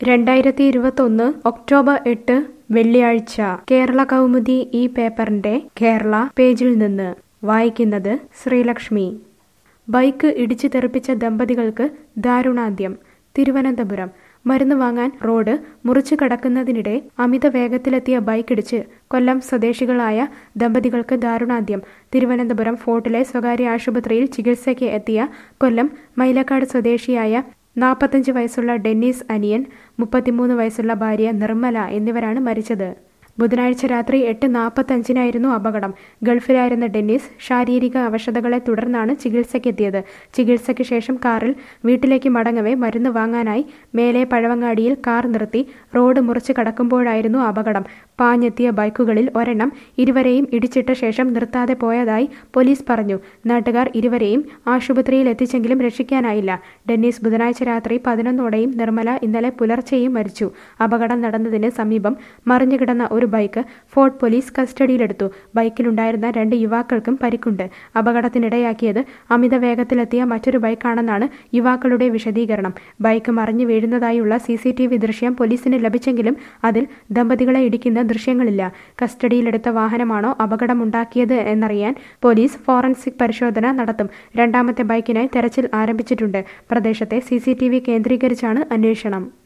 രണ്ടായിരത്തി ഇരുപത്തൊന്ന് ഒക്ടോബർ എട്ട് വെള്ളിയാഴ്ച കേരള കൗമുദി ഈ പേപ്പറിന്റെ കേരള പേജിൽ നിന്ന് വായിക്കുന്നത് ശ്രീലക്ഷ്മി ബൈക്ക് ഇടിച്ചു തെറിപ്പിച്ച ദമ്പതികൾക്ക് ദാരുണാന്ത്യം തിരുവനന്തപുരം മരുന്ന് വാങ്ങാൻ റോഡ് മുറിച്ചു കടക്കുന്നതിനിടെ അമിത വേഗത്തിലെത്തിയ ബൈക്കിടിച്ച് കൊല്ലം സ്വദേശികളായ ദമ്പതികൾക്ക് ദാരുണാന്ത്യം തിരുവനന്തപുരം ഫോർട്ടിലെ സ്വകാര്യ ആശുപത്രിയിൽ ചികിത്സയ്ക്ക് എത്തിയ കൊല്ലം മൈലക്കാട് സ്വദേശിയായ നാൽപ്പത്തഞ്ച് വയസ്സുള്ള ഡെന്നീസ് അനിയൻ മുപ്പത്തിമൂന്ന് വയസ്സുള്ള ഭാര്യ നിർമ്മല എന്നിവരാണ് മരിച്ചത് ബുധനാഴ്ച രാത്രി എട്ട് നാൽപ്പത്തഞ്ചിനായിരുന്നു അപകടം ഗൾഫിലായിരുന്ന ഡെന്നിസ് ശാരീരിക അവശതകളെ തുടർന്നാണ് ചികിത്സയ്ക്കെത്തിയത് ചികിത്സയ്ക്ക് ശേഷം കാറിൽ വീട്ടിലേക്ക് മടങ്ങവേ മരുന്ന് വാങ്ങാനായി മേലെ പഴവങ്ങാടിയിൽ കാർ നിർത്തി റോഡ് മുറിച്ച് കടക്കുമ്പോഴായിരുന്നു അപകടം പാഞ്ഞെത്തിയ ബൈക്കുകളിൽ ഒരെണ്ണം ഇരുവരെയും ഇടിച്ചിട്ട ശേഷം നിർത്താതെ പോയതായി പോലീസ് പറഞ്ഞു നാട്ടുകാർ ഇരുവരെയും ആശുപത്രിയിൽ എത്തിച്ചെങ്കിലും രക്ഷിക്കാനായില്ല ഡെന്നീസ് ബുധനാഴ്ച രാത്രി പതിനൊന്നോടെയും നിർമ്മല ഇന്നലെ പുലർച്ചെയും മരിച്ചു അപകടം നടന്നതിന് സമീപം മറിഞ്ഞുകിടന്ന ഒരു ബൈക്ക് ഫോർട്ട് പോലീസ് കസ്റ്റഡിയിലെടുത്തു ബൈക്കിലുണ്ടായിരുന്ന രണ്ട് യുവാക്കൾക്കും പരിക്കുണ്ട് അപകടത്തിനിടയാക്കിയത് അമിത വേഗത്തിലെത്തിയ മറ്റൊരു ബൈക്കാണെന്നാണ് യുവാക്കളുടെ വിശദീകരണം ബൈക്ക് മറിഞ്ഞു വീഴുന്നതായുള്ള സി സി ടി വി ദൃശ്യം പോലീസിന് ലഭിച്ചെങ്കിലും അതിൽ ദമ്പതികളെ ഇടിക്കുന്ന ദൃശ്യങ്ങളില്ല കസ്റ്റഡിയിലെടുത്ത വാഹനമാണോ അപകടമുണ്ടാക്കിയത് എന്നറിയാൻ പോലീസ് ഫോറൻസിക് പരിശോധന നടത്തും രണ്ടാമത്തെ ബൈക്കിനായി തെരച്ചിൽ ആരംഭിച്ചിട്ടുണ്ട് പ്രദേശത്തെ സി കേന്ദ്രീകരിച്ചാണ് അന്വേഷണം